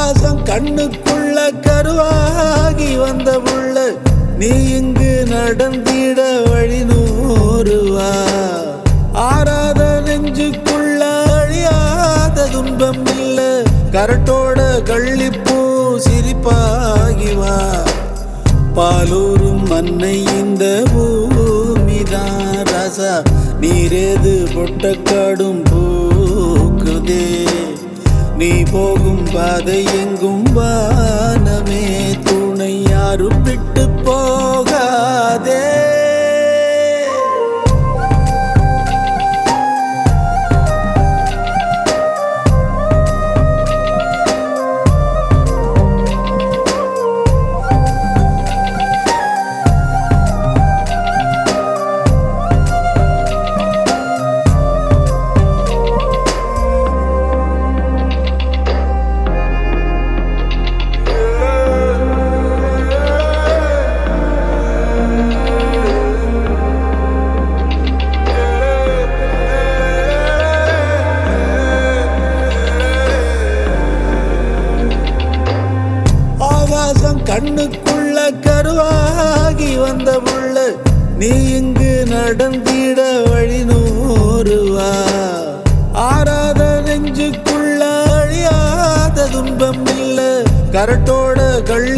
ஆகாசம் கண்ணுக்குள்ள கருவாகி வந்த புள்ள நீ இங்கு நடந்திட வழி நூறுவா ஆறாத நெஞ்சுக்குள்ள அழியாத துன்பம் இல்ல கரட்டோட கள்ளிப்பூ சிரிப்பாகி வா பாலூரும் மண்ணை இந்த பூமிதான் ராசா நீரேது பொட்டக்காடும் பூக்குதே நீ போகும் பாதை எங்கும் வானமே துணை யாரும் விட்டு போகாதே ஆகாசம் கண்ணுக்குள்ள கருவாகி வந்த புள்ள நீ இங்கு நடந்திட வழி நூறுவா ஆறாத நெஞ்சுக்குள்ள அழியாத துன்பம் இல்ல கரட்டோட கள்ளி